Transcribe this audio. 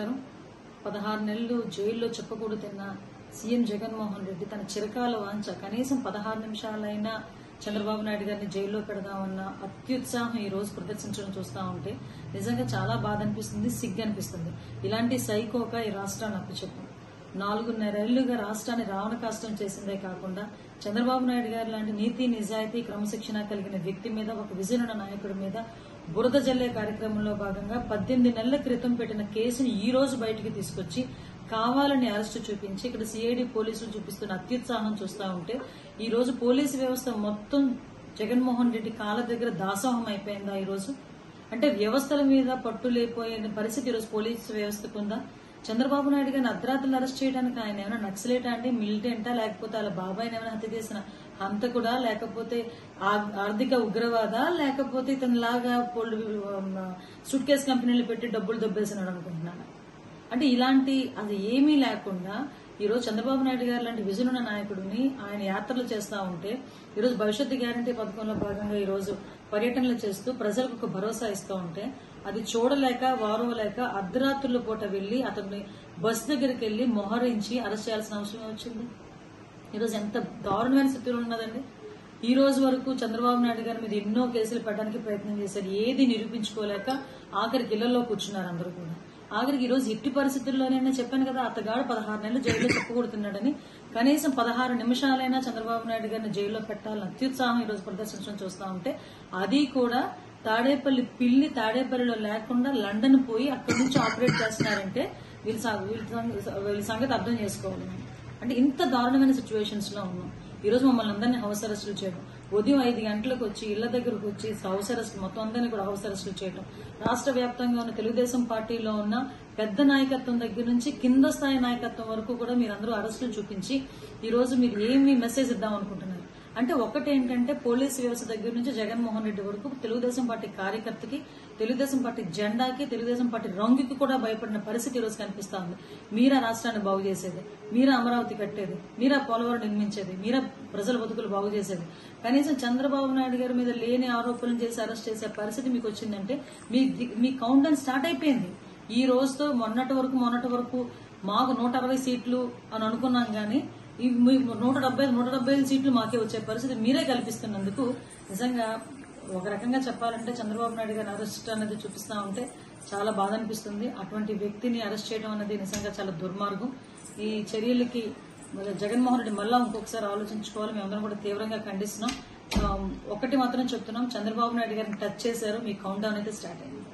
గారు పదహారు నెలలు జైల్లో చెప్పకూడదు తిన్న సీఎం జగన్మోహన్ రెడ్డి తన చిరకాల వాంఛ కనీసం పదహారు నిమిషాలైనా చంద్రబాబు నాయుడు గారిని జైల్లో పెడదామన్న అత్యుత్సాహం ఈ రోజు ప్రదర్శించడం చూస్తా ఉంటే నిజంగా చాలా బాధ అనిపిస్తుంది సిగ్గు అనిపిస్తుంది ఇలాంటి సైకోక ఈ రాష్ట్రాన్ని అప్పచెప్పాం నాలుగున్నరేళ్లుగా రాష్ట్రాన్ని రావణ కష్టం చేసిందే కాకుండా చంద్రబాబు నాయుడు గారు లాంటి నీతి నిజాయితీ క్రమశిక్షణ కలిగిన వ్యక్తి మీద ఒక విజయనున్న నాయకుడి మీద బురద జల్లే కార్యక్రమంలో భాగంగా పద్దెనిమిది నెలల క్రితం పెట్టిన కేసుని ఈ రోజు బయటికి తీసుకొచ్చి కావాలని అరెస్టు చూపించి ఇక్కడ సిఐడి పోలీసులు చూపిస్తున్న అత్యుత్సాహం చూస్తా ఉంటే ఈ రోజు పోలీసు వ్యవస్థ మొత్తం జగన్మోహన్ రెడ్డి కాళ్ళ దగ్గర దాసోహం అయిపోయిందా ఈ రోజు అంటే వ్యవస్థల మీద పట్టు లేకపోయిన పరిస్థితి ఈరోజు పోలీసు వ్యవస్థకు ఉందా చంద్రబాబు నాయుడు గారిని అర్ధరాత్రులు అరెస్ట్ చేయడానికి ఆయన ఏమైనా నక్సలేటా అండి మిలిటెంటా లేకపోతే వాళ్ళ బాబాయ్ ఏమైనా హత్య చేసిన హంతకుడా లేకపోతే ఆ- ఆర్థిక ఉగ్రవాద లేకపోతే ఇతను లాగా సూట్ కేస్ కంపెనీలు పెట్టి డబ్బులు దొబ్బేసినాడు అనుకుంటున్నాను అంటే ఇలాంటి అది ఏమీ లేకుండా ఈ రోజు చంద్రబాబు నాయుడు గారు లాంటి విజన్ ఉన్న నాయకుడిని ఆయన యాత్రలు చేస్తా ఉంటే ఈ రోజు భవిష్యత్తు గ్యారంటీ పథకంలో భాగంగా ఈ రోజు పర్యటనలు చేస్తూ ప్రజలకు ఒక భరోసా ఇస్తూ ఉంటే అది చూడలేక వారవలేక అర్ధరాత్రుల పూట వెళ్లి అతన్ని బస్ దగ్గరికి వెళ్లి మొహరించి అరెస్ట్ చేయాల్సిన అవసరం వచ్చింది ఈరోజు ఎంత దారుణమైన స్థితిలో ఉన్నదండి ఈ రోజు వరకు చంద్రబాబు నాయుడు గారి మీద ఎన్నో కేసులు పెట్టడానికి ప్రయత్నం చేశారు ఏది నిరూపించుకోలేక ఆఖరికి ఇళ్లలో కూర్చున్నారు అందరూ కూడా ఆఖరికి ఈ రోజు ఎట్టి పరిస్థితుల్లోనే నేను చెప్పాను కదా అతగాడు పదహారు నెలలు జైల్లో చెప్పకూడుతున్నాడని కనీసం పదహారు నిమిషాలైనా చంద్రబాబు నాయుడు గారిని జైల్లో పెట్టాలని అత్యుత్సాహం ఈ రోజు ప్రదర్శించడం చూస్తా ఉంటే అది కూడా తాడేపల్లి పిల్లి తాడేపల్లిలో లేకుండా లండన్ పోయి అక్కడి నుంచి ఆపరేట్ చేస్తున్నారంటే వీళ్ళ స- వీళ్ళ సంగ- వీళ్ళ సంగతి అర్థం చేసుకోవాలి మనం. అంటే ఇంత దారుణమైన సిచ్యువేషన్స్ లో ఉన్నాం ఈ రోజు మమ్మల్ని అందరినీ హౌస్ అరెస్టులు చేయడం ఉదయం ఐదు గంటలకు వచ్చి ఇళ్ల దగ్గరకు వచ్చి హౌస్ అరెస్ట్ మొత్తం అందరినీ కూడా హౌస్ అరెస్టులు చేయడం రాష్ట్ర వ్యాప్తంగా ఉన్న తెలుగుదేశం పార్టీలో ఉన్న పెద్ద నాయకత్వం దగ్గర నుంచి కింద స్థాయి నాయకత్వం వరకు కూడా మీరందరూ అరెస్టులు చూపించి ఈ రోజు మీరు ఏమి మెసేజ్ ఇద్దాం అనుకుంటున్నారు అంటే ఒకటి ఏంటంటే పోలీసు వ్యవస్థ దగ్గర నుంచి జగన్మోహన్ రెడ్డి వరకు తెలుగుదేశం పార్టీ కార్యకర్తకి తెలుగుదేశం పార్టీ జెండాకి తెలుగుదేశం పార్టీ రంగుకి కూడా భయపడిన పరిస్థితి ఈ రోజు కనిపిస్తా ఉంది మీరా రాష్ట్రాన్ని బాగు చేసేది మీరా అమరావతి కట్టేది మీరా పోలవరం నిర్మించేది మీరా ప్రజల బతుకులు బాగు చేసేది కనీసం చంద్రబాబు నాయుడు గారి మీద లేని ఆరోపణలు చేసి అరెస్ట్ చేసే పరిస్థితి మీకు వచ్చిందంటే మీ ది- మీ కౌంట్ డౌన్ స్టార్ట్ అయిపోయింది ఈ రోజుతో మొన్నటి వరకు మొన్నటి వరకు మాకు నూట అరవై సీట్లు అని అనుకున్నాం కానీ ఈ మీ నూట డెబ్బై నూట డెబ్బై ఐదు సీట్లు మాకే వచ్చే పరిస్థితి మీరే కల్పిస్తున్నందుకు నిజంగా ఒక రకంగా చెప్పాలంటే చంద్రబాబు నాయుడు గారిని అరెస్ట్ అనేది చూపిస్తా ఉంటే చాలా బాధ అనిపిస్తుంది అటువంటి వ్యక్తిని అరెస్ట్ చేయడం అనేది నిజంగా చాలా దుర్మార్గం ఈ చర్యలకి మరి జగన్మోహన్ రెడ్డి మళ్ళా ఇంకొకసారి ఆలోచించుకోవాలి మేమందరం కూడా తీవ్రంగా ఖండిస్తున్నాం ఆ, ఒకటి మాత్రం చెప్తున్నాం చంద్రబాబు నాయుడు గారిని టచ్ చేశారు మీ కౌంట్ డౌన్ అయితే స్టార్ట్ అయింది